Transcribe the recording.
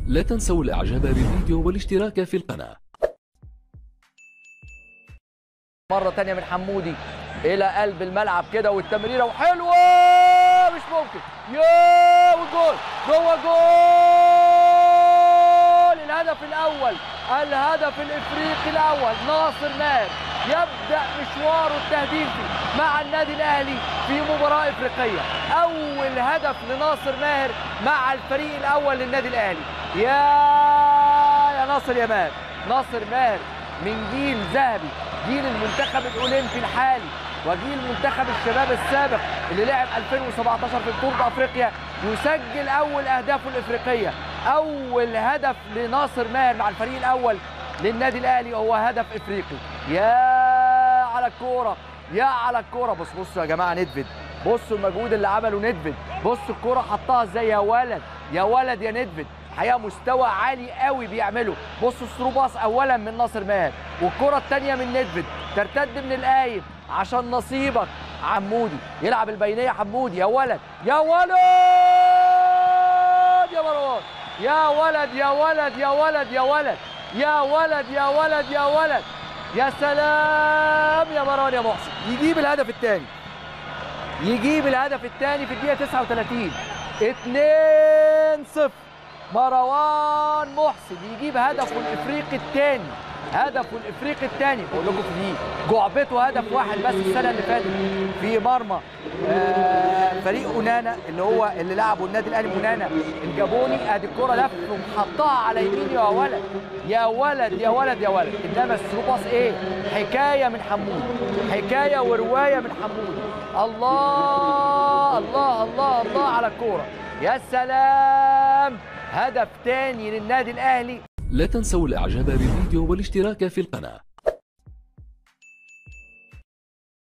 لا تنسوا الاعجاب بالفيديو والاشتراك في القناة مرة تانية من حمودي إلى قلب الملعب كده والتمريرة وحلوة مش ممكن يا والجول جوه جول الهدف الأول الهدف الإفريقي الأول ناصر ماهر يبدأ مشواره التهديفي مع النادي الأهلي في مباراة إفريقية أول هدف لناصر ماهر مع الفريق الأول للنادي الأهلي يا يا ناصر يا ماهر ناصر ماهر من جيل ذهبي جيل المنتخب الاولمبي الحالي وجيل منتخب الشباب السابق اللي لعب 2017 في بطوله افريقيا يسجل اول اهدافه الافريقيه اول هدف لناصر ماهر مع الفريق الاول للنادي الاهلي هو هدف افريقي يا على الكوره يا على الكوره بص بصوا يا جماعه ندفد بصوا المجهود اللي عمله ندفد بصوا الكوره حطها ازاي يا ولد يا ولد يا ندفد حقيقه مستوى عالي قوي بيعمله بصوا الثرو باص اولا من ناصر ماهر والكره الثانيه من ندفد ترتد من القايم عشان نصيبك عمودي يلعب البينيه حمودي يا ولد يا ولد يا مروان يا ولد يا ولد يا ولد يا ولد يا ولد يا ولد يا ولد يا سلام يا مروان يا محسن يجيب الهدف الثاني يجيب الهدف الثاني في الدقيقه 39 2 0 مروان محسن يجيب هدفه الافريقي الثاني هدفه الافريقي الثاني بقول لكم في جعبته هدف واحد بس السنه اللي فاتت في مرمى آه، فريق اونانا اللي هو اللي لعبه النادي الاهلي اونانا الجابوني ادي الكره لف وحطها على يمين يا ولد يا ولد يا ولد يا ولد انما الثرو باص ايه حكايه من حمود حكايه وروايه من حمود الله الله الله الله على الكوره يا سلام هدف تاني للنادي الاهلي لا تنسوا الاعجاب بالفيديو والاشتراك في القناة